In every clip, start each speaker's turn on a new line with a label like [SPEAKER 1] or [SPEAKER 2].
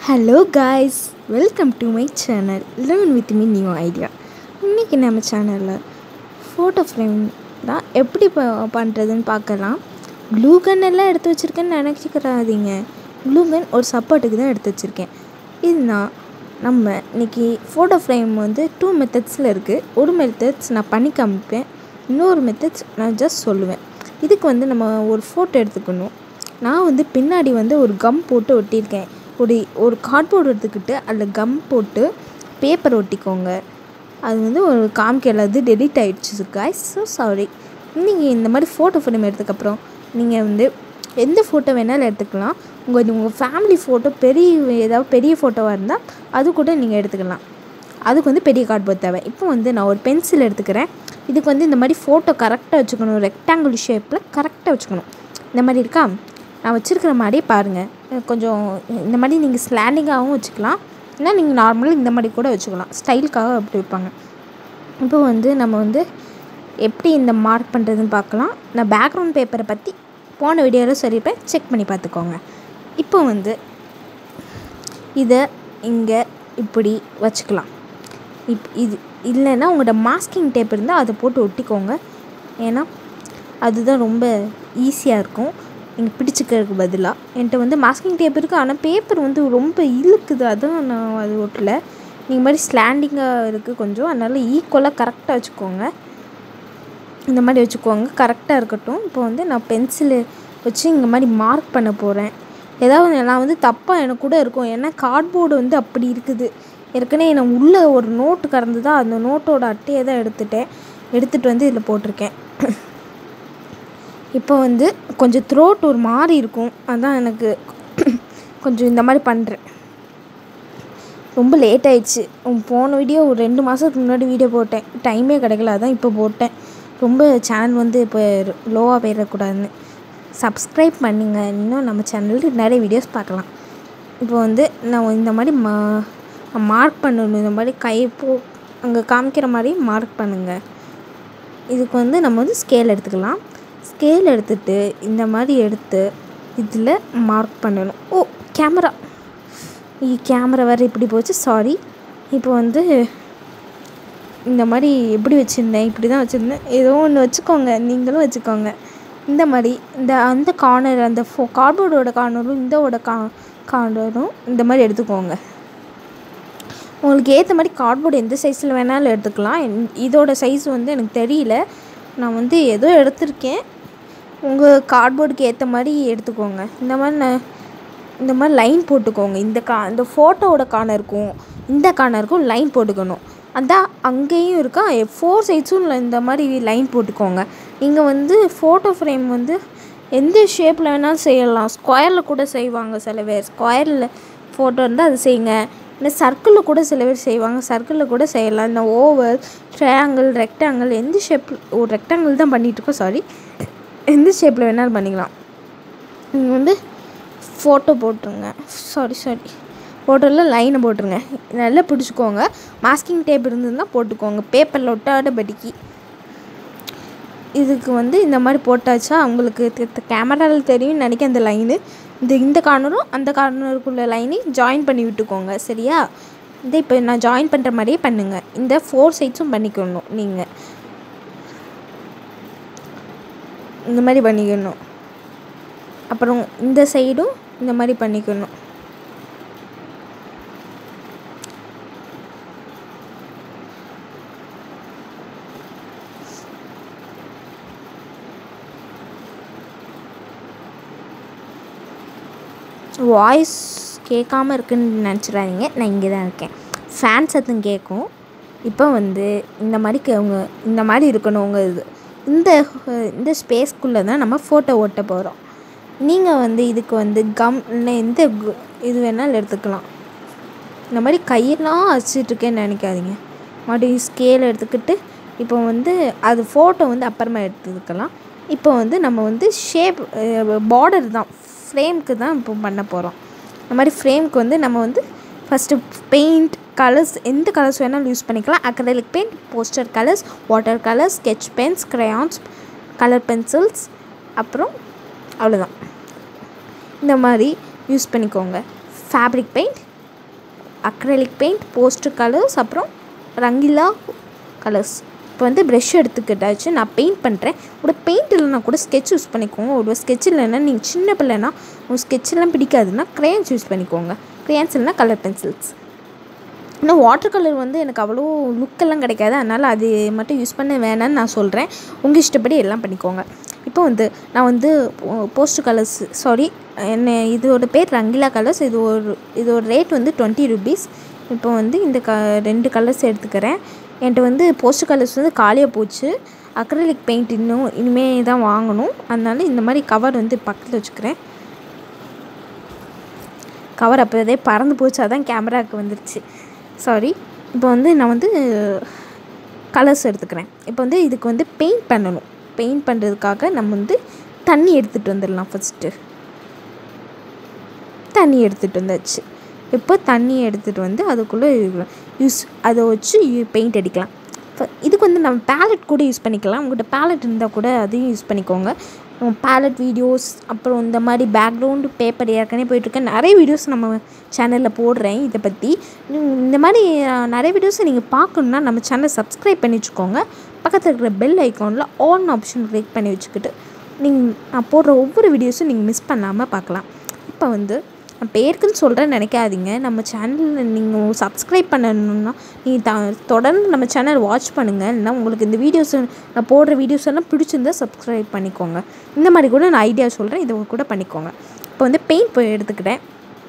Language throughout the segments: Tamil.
[SPEAKER 1] hello guys welcome to my channel learn with me new idea இன்றைக்கி நம்ம சேனலில் ஃபோட்டோ ஃப்ரேம் தான் எப்படி ப பண்ணுறதுன்னு பார்க்கலாம் க்ளூ கன் எல்லாம் எடுத்து வச்சுருக்கேன்னு நினச்சிக்கிறாதீங்க க்ளூ கன் ஒரு சப்போர்ட்டுக்கு தான் எடுத்து வச்சுருக்கேன் இதுனா நம்ம இன்றைக்கி ஃபோட்டோ ஃப்ரேம் வந்து டூ மெத்தட்ஸில் இருக்குது ஒரு மெத்தட்ஸ் நான் பண்ணி காமிப்பேன் இன்னொரு மெத்தட்ஸ் நான் ஜஸ்ட் சொல்லுவேன் இதுக்கு வந்து நம்ம ஒரு ஃபோட்டோ எடுத்துக்கணும் நான் வந்து பின்னாடி வந்து ஒரு கம் போட்டு ஒட்டியிருக்கேன் ஒரு ஒரு கார்ட்போர்டு எடுத்துக்கிட்டு அதில் கம் போட்டு பேப்பர் ஒட்டிக்கோங்க அது வந்து ஒரு காமிக்கல அது டெலிட் ஆகிடுச்சு காய்ஸ் ஸோ சாரி நீங்கள் இந்த மாதிரி ஃபோட்டோ ஃப்ரேம் எடுத்ததுக்கப்புறம் நீங்கள் வந்து எந்த ஃபோட்டோ வேணாலும் எடுத்துக்கலாம் உங்கள் உங்கள் ஃபேமிலி ஃபோட்டோ பெரிய ஏதாவது பெரிய ஃபோட்டோவாக இருந்தால் அது கூட நீங்கள் எடுத்துக்கலாம் அதுக்கு வந்து பெரிய கார்ட்போர்ட் தேவை இப்போ வந்து நான் ஒரு பென்சில் எடுத்துக்கிறேன் இதுக்கு வந்து இந்த மாதிரி ஃபோட்டோ கரெக்டாக வச்சுக்கணும் ரெக்டாங்கிள் ஷேப்பில் கரெக்டாக வச்சுக்கணும் இந்த மாதிரி இருக்கா நான் வச்சுருக்கிற மாதிரியே பாருங்கள் கொஞ்சம் இந்த மாதிரி நீங்கள் ஸ்லாண்டிங்காகவும் வச்சுக்கலாம் இல்லை நீங்கள் நார்மலாக இந்த மாதிரி கூட வச்சுக்கலாம் ஸ்டைலுக்காக அப்படி வைப்பாங்க இப்போ வந்து நம்ம வந்து எப்படி இந்த மார்க் பண்ணுறதுன்னு பார்க்கலாம் நான் பேக்ரவுண்ட் பேப்பரை பற்றி போன வீடியோவில் சொல்லியிருப்பேன் செக் பண்ணி பார்த்துக்கோங்க இப்போ வந்து இதை இங்கே இப்படி வச்சுக்கலாம் இப் இது இல்லைன்னா உங்கள்கிட்ட மாஸ்கிங் டேப் இருந்தால் அதை போட்டு ஒட்டிக்கோங்க ஏன்னா அதுதான் ரொம்ப ஈஸியாக இருக்கும் நீங்கள் பிடிச்சிக்கிறதுக்கு பதிலாக என்கிட்ட வந்து மாஸ்கிங் டேப் இருக்குது ஆனால் பேப்பர் வந்து ரொம்ப இழுக்குது அதான் நான் அது ஒட்டல நீங்கள் மாதிரி ஸ்லாண்டிங்காக இருக்குது கொஞ்சம் அதனால் ஈக்குவலாக கரெக்டாக வச்சுக்கோங்க இந்த மாதிரி வச்சுக்கோங்க கரெக்டாக இருக்கட்டும் இப்போ வந்து நான் பென்சிலு வச்சு இந்த மாதிரி மார்க் பண்ண போகிறேன் ஏதாவது நான் வந்து தப்பாக எனக்கு கூட இருக்கும் ஏன்னா கார்ட்போர்டு வந்து அப்படி இருக்குது ஏற்கனவே நான் உள்ளே ஒரு நோட்டு கறந்து தான் அந்த நோட்டோட அட்டையை தான் எடுத்துட்டேன் எடுத்துகிட்டு வந்து இதில் போட்டிருக்கேன் இப்போ வந்து கொஞ்சம் த்ரோட் ஒரு மாதிரி இருக்கும் அதான் எனக்கு கொஞ்சம் இந்த மாதிரி பண்ணுறேன் ரொம்ப லேட் ஆயிடுச்சு போன வீடியோ ஒரு ரெண்டு மாதத்துக்கு முன்னாடி வீடியோ போட்டேன் டைமே கிடைக்கல அதான் இப்போ போட்டேன் ரொம்ப சேனல் வந்து இப்போ லோவாக போயிடக்கூடாதுன்னு சப்ஸ்கிரைப் பண்ணுங்க இன்னும் நம்ம சேனலில் நிறைய வீடியோஸ் பார்க்கலாம் இப்போ வந்து நான் இந்த மாதிரி மா மார்க் பண்ணணும் இந்த மாதிரி கை போ அங்கே காமிக்கிற மாதிரி மார்க் பண்ணுங்கள் இதுக்கு வந்து நம்ம வந்து ஸ்கேல் எடுத்துக்கலாம் ஸ்கேல் எடுத்துகிட்டு இந்த மாதிரி எடுத்து இதில் மார்க் பண்ணணும் ஓ கேமரா கேமரா வேறு இப்படி போச்சு சாரி இப்போ வந்து இந்த மாதிரி எப்படி வச்சுருந்தேன் இப்படி தான் வச்சுருந்தேன் ஏதோ ஒன்று வச்சுக்கோங்க நீங்களும் வச்சுக்கோங்க இந்த மாதிரி இந்த அந்த கார்னர் அந்த ஃபோ கார்ட்போர்டோட கார்னரும் இந்தோட கா கார்னரும் இந்த மாதிரி எடுத்துக்கோங்க உங்களுக்கு ஏற்ற மாதிரி கார்ட்போர்டு எந்த சைஸில் வேணாலும் எடுத்துக்கலாம் இதோட சைஸ் வந்து எனக்கு தெரியல நான் வந்து ஏதோ எடுத்திருக்கேன் உங்கள் கார்ட்போர்டுக்கு ஏற்ற மாதிரி எடுத்துக்கோங்க இந்த மாதிரி நான் இந்த மாதிரி லைன் போட்டுக்கோங்க இந்த கா இந்த ஃபோட்டோவோட கார்னருக்கும் இந்த கார்னருக்கும் லைன் போட்டுக்கணும் அதான் அங்கேயும் இருக்கா ஃபோர் சைட்ஸும் இந்த மாதிரி லைன் போட்டுக்கோங்க நீங்கள் வந்து ஃபோட்டோ ஃப்ரேம் வந்து எந்த ஷேப்பில் வேணாலும் செய்யலாம் ஸ்கொயரில் கூட செய்வாங்க சில பேர் ஸ்கொயரில் ஃபோட்டோ இருந்தால் அது செய்யுங்க இந்த சர்க்கிளில் கூட சில பேர் செய்வாங்க சர்க்கிளில் கூட செய்யலாம் இந்த ஓவல் ட்ரையாங்கிள் ரெக்டாங்கிள் எந்த ஷேப்பில் ஒரு ரெக்டாங்கிள் தான் பண்ணிகிட்ருக்கோம் சாரி எந்த ஷேப்பில் வேணாலும் பண்ணிக்கலாம் நீங்கள் வந்து ஃபோட்டோ போட்டுருங்க சாரி சாரி ஃபோட்டோவில் லைனை போட்டுருங்க நல்லா பிடிச்சிக்கோங்க மாஸ்கிங் டேப் இருந்ததுன்னா போட்டுக்கோங்க பேப்பரில் ஒட்டாடபடிக்கு இதுக்கு வந்து இந்த மாதிரி போட்டாச்சா உங்களுக்கு கேமராவில் தெரியும் நினைக்க அந்த லைனு இந்த இந்த கார்னரும் அந்த கார்னருக்குள்ள லைனையும் ஜாயின் பண்ணி விட்டுக்கோங்க சரியா இந்த இப்போ நான் ஜாயின் பண்ணுற மாதிரியே பண்ணுங்கள் இந்த ஃபோர் சைட்ஸும் பண்ணிக்கணும் நீங்கள் இந்த மாதிரி பண்ணிக்கணும் அப்புறம் இந்த சைடும் இந்த மாதிரி பண்ணிக்கணும் வாய்ஸ் கேட்காம இருக்குன்னு நினச்சிடாதீங்க நான் இங்கே தான் இருக்கேன் ஃபேன் சத்தம் கேட்கும் இப்போ வந்து இந்த மாதிரி அவங்க இந்த மாதிரி இருக்கணும் உங்கள் இது இந்த இந்த ஸ்பேஸ்க்குள்ளே தான் நம்ம ஃபோட்டோ ஓட்ட போகிறோம் நீங்கள் வந்து இதுக்கு வந்து கம் இல்லை எந்த இது வேணாலும் எடுத்துக்கலாம் இந்த மாதிரி கையெல்லாம் வச்சிட்ருக்கேன்னு நினைக்காதீங்க மறுபடியும் ஸ்கேல் எடுத்துக்கிட்டு இப்போ வந்து அது ஃபோட்டோ வந்து அப்புறமா எடுத்துக்கலாம் இப்போ வந்து நம்ம வந்து ஷேப் பார்டர் தான் ஃப்ரேம்க்கு தான் இப்போ பண்ண போகிறோம் இந்த மாதிரி ஃப்ரேம்க்கு வந்து நம்ம வந்து ஃபஸ்ட்டு பெயிண்ட் கலர்ஸ் எந்த கலர்ஸ் வேணாலும் யூஸ் பண்ணிக்கலாம் acrylic paint poster colours water colours sketch pens crayons colour pencils அப்புறம் அவ்வளோதான் இந்த மாதிரி யூஸ் பண்ணிக்கோங்க fabric paint acrylic paint poster colours அப்புறம் ரங்கிலா கலர்ஸ் இப்போ வந்து ப்ரெஷ் எடுத்துக்கிட்டாச்சு நான் பெயிண்ட் பண்ணுறேன் ஒரு பெயிண்ட் இல்லைனா கூட ஸ்கெட்ச் யூஸ் பண்ணிக்கோங்க ஒரு ஸ்கெட்ச் இல்லைன்னா நீங்கள் சின்ன பிள்ளைனா உங்கள் ஸ்கெட்செல்லாம் பிடிக்காதுன்னா க்ரேயான்ஸ் யூஸ் பண்ணிக்கோங்க க்ரேயான்ஸ் இல்லைனா கலர் பென்சில்ஸ் இன்னும் வாட்டர் கலர் வந்து எனக்கு அவ்வளோ லுக்கெல்லாம் கிடைக்காது அதனால் அது மட்டும் யூஸ் பண்ண வேணான்னு நான் சொல்கிறேன் உங்கள் இஷ்டப்படி எல்லாம் பண்ணிக்கோங்க இப்போ வந்து நான் வந்து போஸ்ட் கலர்ஸ் சாரி என்ன இதோட பேர் ரங்கிலா கலர்ஸ் இது ஒரு இதோட ரேட் வந்து டுவெண்ட்டி ருபீஸ் இப்போ வந்து இந்த க ரெண்டு கலர்ஸ் எடுத்துக்கிறேன் என்கிட்ட வந்து போஸ்ட் கலர்ஸ் வந்து காலியாக போச்சு அக்ரலிக் பெயிண்ட் இன்னும் இனிமே தான் வாங்கணும் அதனால இந்த மாதிரி கவர் வந்து பக்கத்தில் வச்சுக்கிறேன் கவர் அப்போதே பறந்து போச்சு அதான் கேமராவுக்கு வந்துருச்சு சாரி இப்போ வந்து நான் வந்து கலர்ஸ் எடுத்துக்கிறேன் இப்போ வந்து இதுக்கு வந்து பெயிண்ட் பண்ணணும் பெயிண்ட் பண்ணுறதுக்காக நம்ம வந்து தண்ணி எடுத்துகிட்டு வந்துடலாம் ஃபஸ்ட்டு தண்ணி எடுத்துகிட்டு வந்தாச்சு இப்போ தண்ணி எடுத்துகிட்டு வந்து அதுக்குள்ளே யூஸ் அதை வச்சு பெயிண்ட் அடிக்கலாம் இப்போ இதுக்கு வந்து நம்ம பேலட் கூட யூஸ் பண்ணிக்கலாம் உங்கள்கிட்ட பேலட் இருந்தால் கூட அதையும் யூஸ் பண்ணிக்கோங்க பேலட் வீடியோஸ் அப்புறம் இந்த மாதிரி பேக்ரவுண்டு பேப்பர் ஏற்கனவே போயிட்டுருக்க நிறைய வீடியோஸ் நம்ம சேனலில் போடுறேன் இதை பற்றி இந்த மாதிரி நிறைய வீடியோஸை நீங்கள் பார்க்கணுன்னா நம்ம சேனலை சப்ஸ்கிரைப் பண்ணி வச்சுக்கோங்க பக்கத்தில் இருக்கிற பெல் ஐக்கானில் ஆன் ஆப்ஷன் கிளிக் பண்ணி வச்சுக்கிட்டு நீங்கள் நான் போடுற ஒவ்வொரு வீடியோஸும் நீங்கள் மிஸ் பண்ணாமல் பார்க்கலாம் இப்போ வந்து நான் பேருக்குன்னு சொல்கிறேன்னு நினைக்காதீங்க நம்ம சேனலில் நீங்கள் சப்ஸ்கிரைப் பண்ணணுன்னா நீங்கள் த தொடர்ந்து நம்ம சேனல் வாட்ச் பண்ணுங்கள் இல்லைனா உங்களுக்கு இந்த வீடியோஸ் நான் போடுற வீடியோஸ் எல்லாம் பிடிச்சிருந்தா சப்ஸ்கிரைப் பண்ணிக்கோங்க இந்த மாதிரி கூட நான் ஐடியா சொல்கிறேன் இதை கூட பண்ணிக்கோங்க இப்போ வந்து பெயிண்ட் போய் எடுத்துக்கிட்டேன்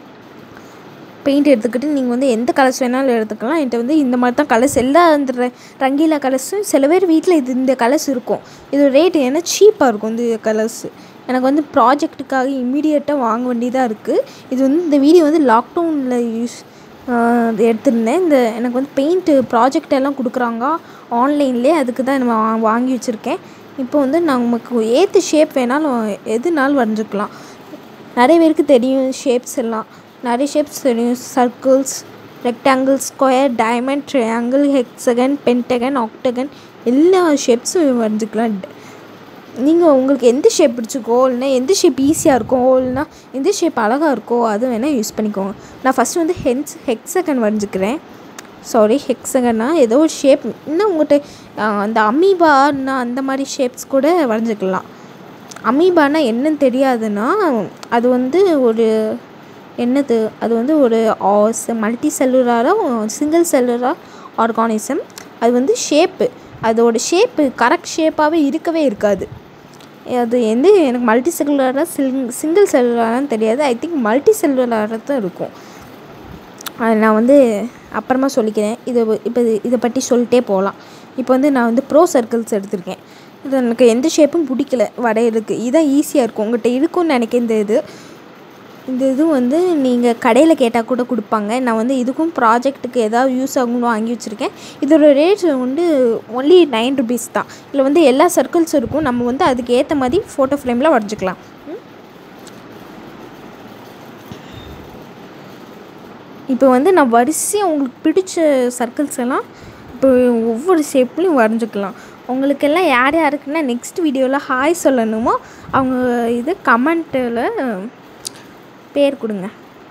[SPEAKER 1] பெயிண்ட் எடுத்துக்கிட்டு நீங்கள் வந்து எந்த கலர்ஸ் வேணாலும் எடுத்துக்கலாம் என்கிட்ட வந்து இந்த மாதிரி தான் கலர்ஸ் எல்லா அந்த ரங்கீலா கலர்ஸும் சில பேர் வீட்டில் இது இந்த கலர்ஸ் இருக்கும் இது ரேட்டு ஏன்னா சீப்பாக இருக்கும் இந்த கலர்ஸு எனக்கு வந்து ப்ராஜெக்ட்டுக்காக இம்மீடியட்டாக வாங்க வேண்டியதாக இருக்குது இது வந்து இந்த வீடியோ வந்து லாக்டவுனில் யூஸ் எடுத்திருந்தேன் இந்த எனக்கு வந்து பெயிண்ட்டு ப்ராஜெக்ட் எல்லாம் கொடுக்குறாங்க ஆன்லைன்லேயே அதுக்கு தான் நம்ம வாங்கி வச்சுருக்கேன் இப்போ வந்து நான் நமக்கு ஏற்ற ஷேப் வேணாலும் எதுனாலும் வரைஞ்சிக்கலாம் நிறைய பேருக்கு தெரியும் ஷேப்ஸ் எல்லாம் நிறைய ஷேப்ஸ் தெரியும் circles rectangle square diamond triangle hexagon pentagon octagon எல்லா ஷேப்ஸும் வரைஞ்சிக்கலாம் நீங்கள் உங்களுக்கு எந்த ஷேப் பிடிச்சிக்கோ இல்லைனா எந்த ஷேப் ஈஸியாக இருக்கோ இல்லைனா எந்த ஷேப் அழகாக இருக்கோ அது வேணால் யூஸ் பண்ணிக்கோங்க நான் ஃபஸ்ட்டு வந்து ஹென்ஸ் ஹெக்ஸகன் வரைஞ்சிக்கிறேன் சாரி ஹெக்ஸகன்னா ஏதோ ஒரு ஷேப் இன்னும் உங்கள்கிட்ட அந்த அமீபான்னா அந்த மாதிரி ஷேப்ஸ் கூட வரைஞ்சிக்கலாம் அமீபானா என்னன்னு தெரியாதுன்னா அது வந்து ஒரு என்னது அது வந்து ஒரு மல்டி செல்லுலாராக சிங்கிள் செல்லுலராக ஆர்கானிசம் அது வந்து ஷேப்பு அதோட ஷேப்பு கரெக்ட் ஷேப்பாகவே இருக்கவே இருக்காது அது வந்து எனக்கு மல்டி செல்லுலராக சிங் சிங்கிள் செல்லுலரான்னு தெரியாது ஐ திங்க் மல்டி செல்லுலராக தான் இருக்கும் அது நான் வந்து அப்புறமா சொல்லிக்கிறேன் இதை இப்போ இதை பற்றி சொல்லிட்டே போகலாம் இப்போ வந்து நான் வந்து ப்ரோ சர்க்கிள்ஸ் எடுத்திருக்கேன் இது எனக்கு எந்த ஷேப்பும் பிடிக்கல வரையிறதுக்கு இதுதான் ஈஸியாக இருக்கும் உங்கள்கிட்ட இருக்கும்னு நினைக்க இந்த இது இந்த இது வந்து நீங்கள் கடையில் கேட்டால் கூட கொடுப்பாங்க நான் வந்து இதுக்கும் ப்ராஜெக்ட்டுக்கு ஏதாவது யூஸ் ஆகும்னு வாங்கி வச்சுருக்கேன் இதோட ரேட் வந்து ஒன்லி நைன் ருபீஸ் தான் இதில் வந்து எல்லா சர்க்கிள்ஸும் இருக்கும் நம்ம வந்து அதுக்கு ஏற்ற மாதிரி ஃபோட்டோ ஃப்ரேமில் வரைஞ்சிக்கலாம் இப்போ வந்து நான் வரிசையாக உங்களுக்கு பிடிச்ச சர்க்கிள்ஸ் எல்லாம் இப்போ ஒவ்வொரு ஷேப்லேயும் வரைஞ்சிக்கலாம் உங்களுக்கெல்லாம் யார் யாருக்குன்னா நெக்ஸ்ட் வீடியோவில் ஹாய் சொல்லணுமோ அவங்க இது கமெண்ட்டில் பேர் கொடுங்க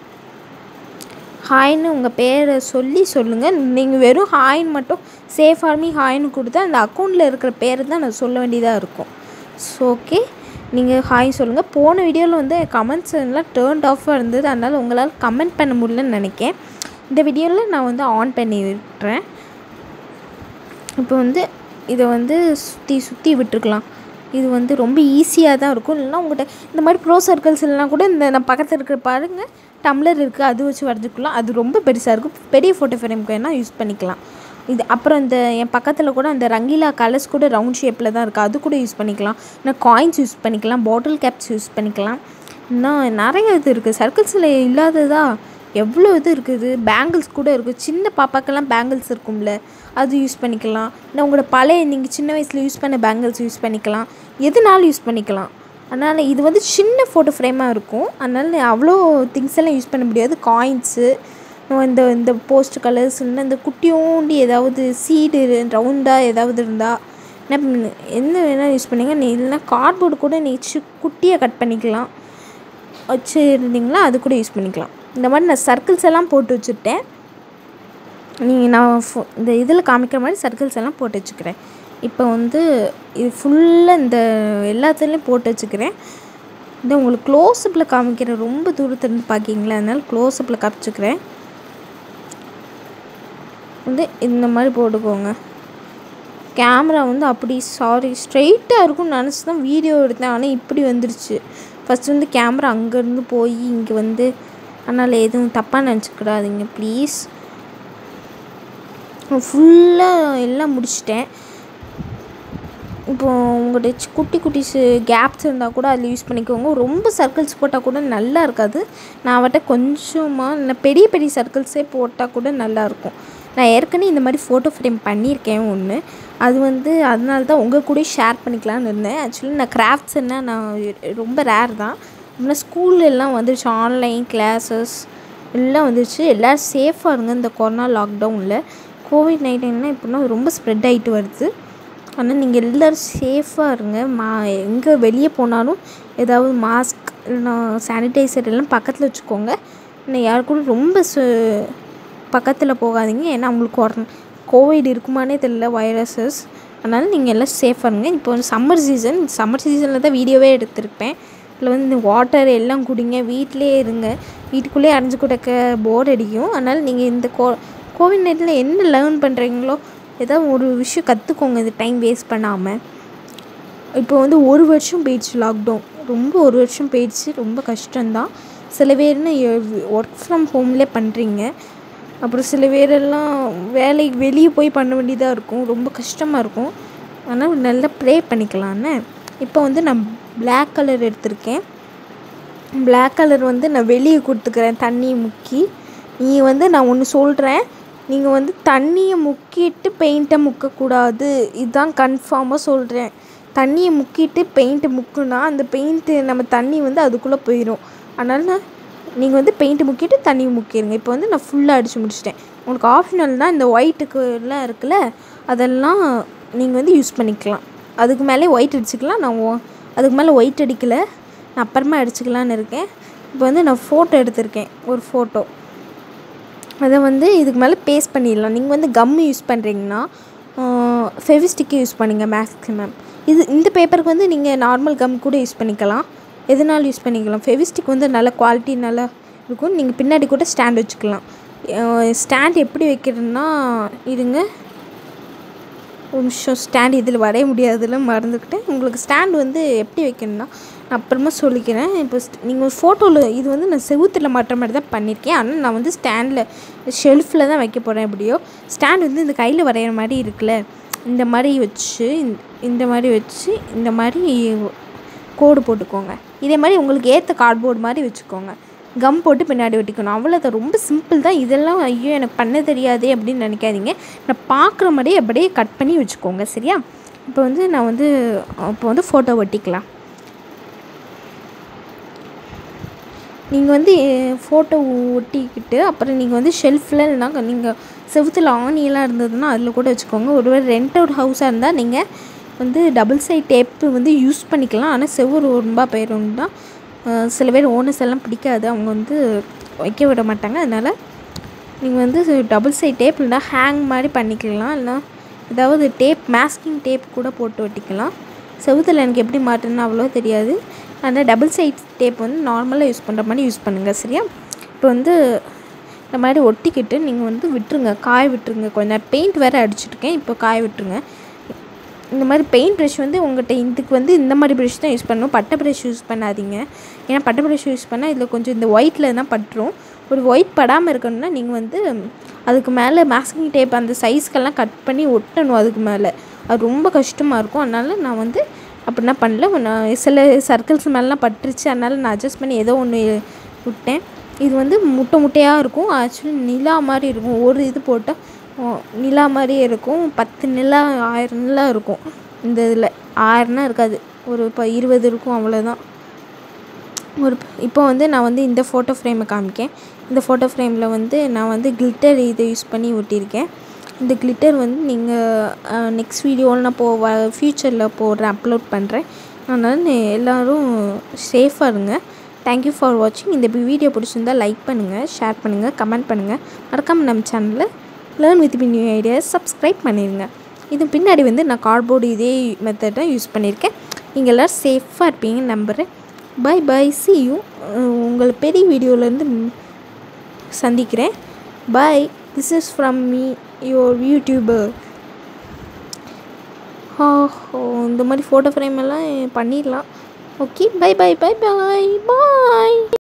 [SPEAKER 1] ஹாய்னு உங்கள் பேரை சொல்லி சொல்லுங்கள் நீங்கள் வெறும் ஹாய்னு மட்டும் சேஃப் ஆர்மி ஹாய்னு கொடுத்தா அந்த அக்கௌண்ட்டில் இருக்கிற பேரை தான் நான் சொல்ல வேண்டியதாக இருக்கும் ஸோ ஓகே நீங்கள் ஹாய் சொல்லுங்கள் போன வீடியோவில் வந்து கமெண்ட்ஸ் எல்லாம் டேர்ன்ட் ஆஃபாக இருந்தது அதனால் உங்களால் கமெண்ட் பண்ண முடியலன்னு நினைக்கேன் இந்த வீடியோவில் நான் வந்து ஆன் பண்ணி விட்டுறேன் இப்போ வந்து இதை வந்து சுற்றி சுற்றி விட்டுருக்கலாம் இது வந்து ரொம்ப ஈஸியாக தான் இருக்கும் இல்லைனா உங்கள்கிட்ட இந்த மாதிரி ப்ரோ சர்க்கிள்ஸ் இல்லைனா கூட இந்த நான் பக்கத்தில் இருக்கிற பாருங்கள் டம்ளர் இருக்குது அது வச்சு வரைஞ்சிக்கலாம் அது ரொம்ப பெருசாக இருக்கும் பெரிய ஃபோட்டோ ஃப்ரேம்க்கு வேணால் யூஸ் பண்ணிக்கலாம் இது அப்புறம் இந்த என் பக்கத்தில் கூட அந்த ரங்கீலா கலர்ஸ் கூட ரவுண்ட் ஷேப்பில் தான் இருக்குது அது கூட யூஸ் பண்ணிக்கலாம் இன்னும் காயின்ஸ் யூஸ் பண்ணிக்கலாம் பாட்டில் கேப்ஸ் யூஸ் பண்ணிக்கலாம் இன்னும் நிறைய இது இருக்குது சர்க்கிள்ஸில் இல்லாததா எவ்வளோ இது இருக்குது பேங்கிள்ஸ் கூட இருக்குது சின்ன பாப்பாக்கெல்லாம் பேங்கிள்ஸ் இருக்கும்ல அது யூஸ் பண்ணிக்கலாம் இல்லை உங்களோட பழைய நீங்கள் சின்ன வயசில் யூஸ் பண்ண பேங்கிள்ஸ் யூஸ் பண்ணிக்கலாம் எதுனாலும் யூஸ் பண்ணிக்கலாம் அதனால் இது வந்து சின்ன ஃபோட்டோ ஃப்ரேமாக இருக்கும் அதனால் அவ்வளோ திங்ஸ் எல்லாம் யூஸ் பண்ண முடியாது காயின்ஸு இந்த இந்த போஸ்ட் கலர்ஸ் இல்லை இந்த குட்டியோண்டி ஏதாவது சீடு ரவுண்டாக ஏதாவது இருந்தால் என்ன என்ன வேணால் யூஸ் பண்ணிங்க நீ இல்லைனா கார்ட்போர்டு கூட நீ சி குட்டியாக கட் பண்ணிக்கலாம் வச்சு இருந்தீங்களா அது கூட யூஸ் பண்ணிக்கலாம் இந்த மாதிரி நான் சர்க்கிள்ஸ் எல்லாம் போட்டு வச்சுருட்டேன் நீங்கள் நான் ஃபோ இந்த இதில் காமிக்கிற மாதிரி சர்க்கிள்ஸ் எல்லாம் போட்டு வச்சுக்கிறேன் இப்போ வந்து இது ஃபுல்லாக இந்த எல்லாத்துலேயும் போட்டு வச்சுக்கிறேன் இந்த உங்களுக்கு க்ளோஸ்அப்பில் காமிக்கிற ரொம்ப தூரத்துலேருந்து பார்க்கிங்களா அதனால க்ளோஸ்அப்பில் காமிச்சுக்கிறேன் வந்து இந்த மாதிரி போட்டுக்கோங்க கேமரா வந்து அப்படி சாரி ஸ்ட்ரெயிட்டாக இருக்கும்னு நினச்சி தான் வீடியோ எடுத்தேன் ஆனால் இப்படி வந்துருச்சு ஃபஸ்ட் வந்து கேமரா அங்கேருந்து போய் இங்கே வந்து அதனால் எதுவும் தப்பாக நினச்சிக்கிடாதீங்க ப்ளீஸ் ஃபுல்லாக எல்லாம் முடிச்சிட்டேன் இப்போ உங்கள்கிட்ட குட்டி குட்டி கேப்ஸ் இருந்தால் கூட அதில் யூஸ் பண்ணிக்கோங்க ரொம்ப சர்க்கிள்ஸ் போட்டால் கூட நல்லா இருக்காது நான் அவட்ட கொஞ்சமாக இல்லை பெரிய பெரிய சர்க்கிள்ஸே போட்டால் கூட நல்லாயிருக்கும் நான் ஏற்கனவே இந்த மாதிரி ஃபோட்டோ ஃப்ரேம் பண்ணியிருக்கேன் ஒன்று அது வந்து அதனால தான் உங்கள் கூட ஷேர் பண்ணிக்கலான்னு இருந்தேன் ஆக்சுவலி நான் கிராஃப்ட்ஸ் என்ன நான் ரொம்ப ரேர் தான் முன்னே ஸ்கூல்ல எல்லாம் வந்துருச்சு ஆன்லைன் கிளாஸஸ் எல்லாம் வந்துருச்சு எல்லோரும் சேஃபாக இருங்க இந்த கொரோனா லாக்டவுனில் கோவிட் நைன்டீன்லாம் இப்போனா ரொம்ப ஸ்ப்ரெட் ஆகிட்டு வருது ஆனால் நீங்கள் எல்லோரும் சேஃபாக இருங்க மா எங்கே வெளியே போனாலும் ஏதாவது மாஸ்க் இல்லைனா சானிடைசர் எல்லாம் பக்கத்தில் வச்சுக்கோங்க இன்னும் யாரு கூட ரொம்ப சு பக்கத்தில் போகாதீங்க ஏன்னா அவங்களுக்கு கொரோனா கோவிட் இருக்குமானே தெரியல வைரஸஸ் அதனால் நீங்கள் எல்லாம் சேஃபாக இருங்க இப்போ வந்து சம்மர் சீசன் சம்மர் சீசனில் தான் வீடியோவே எடுத்திருப்பேன் இதில் வந்து இந்த வாட்டர் எல்லாம் குடிங்க வீட்டிலே இருங்க வீட்டுக்குள்ளேயே அடைஞ்சு கொடுக்க போர் அடிக்கும் அதனால் நீங்கள் இந்த கோ கோவிட் நைட்டில் என்ன லேர்ன் பண்ணுறீங்களோ ஏதாவது ஒரு விஷயம் கற்றுக்கோங்க இது டைம் வேஸ்ட் பண்ணாமல் இப்போ வந்து ஒரு வருஷம் போயிடுச்சு லாக்டவுன் ரொம்ப ஒரு வருஷம் போயிடுச்சு ரொம்ப கஷ்டம்தான் சில பேர்னு ஒர்க் ஃப்ரம் ஹோம்லே பண்ணுறீங்க அப்புறம் சில பேரெல்லாம் வேலைக்கு வெளியே போய் பண்ண வேண்டியதாக இருக்கும் ரொம்ப கஷ்டமாக இருக்கும் ஆனால் நல்லா ப்ரே பண்ணிக்கலான்னு இப்போ வந்து நான் பிளாக் கலர் எடுத்திருக்கேன் பிளாக் கலர் வந்து நான் வெளியே கொடுத்துக்கிறேன் தண்ணியை முக்கி நீ வந்து நான் ஒன்று சொல்கிறேன் நீங்கள் வந்து தண்ணியை முக்கிட்டு பெயிண்ட்டை முக்கக்கூடாது இதுதான் கன்ஃபார்மாக சொல்கிறேன் தண்ணியை முக்கிட்டு பெயிண்ட்டை முக்குனா அந்த பெயிண்ட்டு நம்ம தண்ணி வந்து அதுக்குள்ளே போயிடும் அதனால் நீங்கள் வந்து பெயிண்ட்டு முக்கிட்டு தண்ணி முக்கிடுங்க இப்போ வந்து நான் ஃபுல்லாக அடித்து முடிச்சிட்டேன் உங்களுக்கு ஆப்ஷனல் தான் இந்த ஒயிட்டுக்கு எல்லாம் இருக்குல்ல அதெல்லாம் நீங்கள் வந்து யூஸ் பண்ணிக்கலாம் அதுக்கு மேலே ஒயிட் அடிச்சுக்கலாம் நான் ஒ- அதுக்கு மேலே ஒயிட் அடிக்கலை நான் அப்புறமா அடிச்சுக்கலான்னு இருக்கேன் இப்போ வந்து நான் ஃபோட்டோ எடுத்திருக்கேன் ஒரு ஃபோட்டோ அதை வந்து இதுக்கு மேலே பேஸ்ட் பண்ணிடலாம் நீங்கள் வந்து கம்மு யூஸ் பண்ணுறீங்கன்னா ஃபெவிஸ்டிக்கு யூஸ் பண்ணுங்கள் மேக்ஸிமம் இது இந்த பேப்பருக்கு வந்து நீங்கள் நார்மல் கம் கூட யூஸ் பண்ணிக்கலாம் எதுனாலும் யூஸ் பண்ணிக்கலாம் ஃபெவிஸ்டிக் வந்து நல்ல குவாலிட்டி நல்லா இருக்கும் நீங்கள் பின்னாடி கூட ஸ்டாண்ட் வச்சுக்கலாம் ஸ்டாண்ட் எப்படி வைக்கிறதுனா இருங்க ஒரு நிமிஷம் ஸ்டாண்ட் இதில் வரைய முடியாதுல மறந்துக்கிட்டேன் உங்களுக்கு ஸ்டாண்ட் வந்து எப்படி வைக்கணும்னா நான் அப்புறமா சொல்லிக்கிறேன் இப்போ நீங்கள் ஃபோட்டோவில் இது வந்து நான் செவுத்தில் மாட்டுற மாதிரி தான் பண்ணியிருக்கேன் ஆனால் நான் வந்து ஸ்டாண்டில் ஷெல்ஃபில் தான் வைக்க போகிறேன் எப்படியோ ஸ்டாண்ட் வந்து இந்த கையில் வரைகிற மாதிரி இருக்குல்ல இந்த மாதிரி வச்சு இந்த- இந்த மாதிரி வச்சு இந்த மாதிரி கோடு போட்டுக்கோங்க இதே மாதிரி உங்களுக்கு ஏற்ற கார்ட்போர்டு மாதிரி வச்சுக்கோங்க கம் போட்டு பின்னாடி ஒட்டிக்கணும் அவ்வளோதான் ரொம்ப சிம்பிள் தான் இதெல்லாம் ஐயோ எனக்கு பண்ண தெரியாதே அப்படின்னு நினைக்காதீங்க நான் பார்க்குற மாதிரியே அப்படியே கட் பண்ணி வச்சுக்கோங்க சரியா இப்போ வந்து நான் வந்து இப்போ வந்து ஃபோட்டோ ஒட்டிக்கலாம் நீங்கள் வந்து ஃபோட்டோ ஒட்டிக்கிட்டு அப்புறம் நீங்கள் வந்து ஷெல்ஃபில் இல்லைனா நீங்கள் செவுத்தில் ஆணியெல்லாம் இருந்ததுன்னா அதில் கூட வச்சுக்கோங்க ஒருவேளை ரெண்ட் அவுட் ஹவுஸாக இருந்தால் நீங்கள் வந்து டபுள் சைட் டேப்பு வந்து யூஸ் பண்ணிக்கலாம் ஆனால் செவ்வறு ரொம்ப போயிடும் தான் அஹ் சில பேர் ஓனர்ஸ் எல்லாம் பிடிக்காது அவங்க வந்து வைக்க விட மாட்டாங்க அதனால் நீங்கள் வந்து டபுள் சைட் டேப் இல்லைனா ஹேங் மாதிரி பண்ணிக்கலாம் இல்லைனா ஏதாவது டேப் மேஸ்கிங் டேப் கூட போட்டு ஒட்டிக்கலாம் செவுத்தில் எனக்கு எப்படி மாட்டுன்னு அவ்வளோ தெரியாது ஆனால் டபுள் சைட் டேப் வந்து நார்மலாக யூஸ் பண்ணுற மாதிரி யூஸ் பண்ணுங்கள் சரியா இப்போ வந்து இந்த மாதிரி ஒட்டிக்கிட்டு நீங்கள் வந்து விட்டுருங்க காய விட்டுருங்க கொஞ்சம் நேரம் பெயிண்ட் வேறு அடிச்சிருக்கேன் இப்போ காய விட்டுருங்க இந்த மாதிரி பெயிண்ட் ப்ரஷ் வந்து உங்கள்கிட்ட இதுக்கு வந்து இந்த மாதிரி ப்ரஷ் தான் யூஸ் பண்ணணும் பட்டை ப்ரஷ் யூஸ் பண்ணாதீங்க ஏன்னா பட்டை ப்ரஷ் யூஸ் பண்ணால் இதில் கொஞ்சம் இந்த ஒயிட்டில் தான் பட்டுரும் ஒரு ஒயிட் படாமல் இருக்கணும்னா நீங்கள் வந்து அதுக்கு மேலே மாஸ்கிங் டேப் அந்த சைஸ்க்கெல்லாம் கட் பண்ணி ஒட்டணும் அதுக்கு மேலே அது ரொம்ப கஷ்டமாக இருக்கும் அதனால் நான் வந்து அப்படின்னா பண்ணல நான் சில சர்க்கிள்ஸ் மேலாம் பட்டுருச்சு அதனால் நான் அட்ஜஸ்ட் பண்ணி ஏதோ ஒன்று விட்டேன் இது வந்து முட்டை முட்டையாக இருக்கும் ஆக்சுவலி நிலா மாதிரி இருக்கும் ஒரு இது போட்டால் நிலா மாதிரியே இருக்கும் பத்து நிலா ஆயிரம் நிலா இருக்கும் இந்த இதில் ஆயிரம்னா இருக்காது ஒரு இப்போ இருபது இருக்கும் அவ்வளோதான் ஒரு இப்போ வந்து நான் வந்து இந்த ஃபோட்டோ ஃப்ரேமை காமிக்கேன் இந்த ஃபோட்டோ ஃப்ரேமில் வந்து நான் வந்து கிளிட்டர் இதை யூஸ் பண்ணி ஒட்டியிருக்கேன் இந்த கிளிட்டர் வந்து நீங்கள் நெக்ஸ்ட் வீடியோவில் நான் போ ஃப்யூச்சரில் போடுறேன் அப்லோட் பண்ணுறேன் அதனால் நீ எல்லோரும் சேஃபாக இருங்க தேங்க்யூ ஃபார் வாட்சிங் இந்த வீடியோ பிடிச்சிருந்தா லைக் பண்ணுங்கள் ஷேர் பண்ணுங்கள் கமெண்ட் பண்ணுங்கள் மறக்காமல் நம்ம சேனலை learn with me new ideas subscribe பண்ணிடுங்க இது பின்னாடி வந்து நான் கார்ட்போர்டு இதே மெத்தடை யூஸ் பண்ணியிருக்கேன் நீங்கள் எல்லோரும் சேஃபாக இருப்பீங்கன்னு நம்புகிறேன் பை பை சி யூ உங்களை பெரிய வீடியோலேருந்து சந்திக்கிறேன் bye this is from me your YouTuber இந்த மாதிரி ஃபோட்டோ ஃப்ரேம் எல்லாம் பண்ணிடலாம் okay bye bye bye bye பாய்